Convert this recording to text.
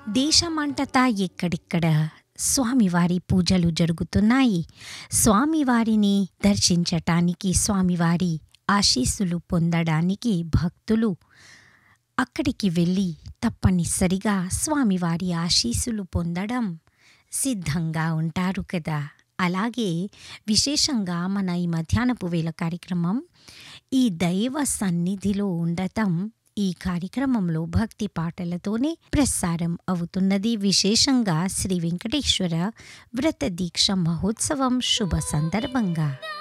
దేశమంతటా ఎక్కడిక్కడ స్వామివారి పూజలు జరుగుతున్నాయి స్వామివారిని దర్శించటానికి స్వామివారి ఆశీస్సులు పొందడానికి భక్తులు అక్కడికి వెళ్ళి తప్పనిసరిగా స్వామివారి ఆశీస్సులు పొందడం సిద్ధంగా ఉంటారు కదా అలాగే విశేషంగా మన ఈ మధ్యాహ్నపు వేళ కార్యక్రమం ఈ దైవ సన్నిధిలో ఉండటం ఈ కార్యక్రమంలో భక్తి పాటలతోనే ప్రసారం అవుతున్నది విశేషంగా శ్రీ వెంకటేశ్వర వ్రత దీక్ష మహోత్సవం శుభ సందర్భంగా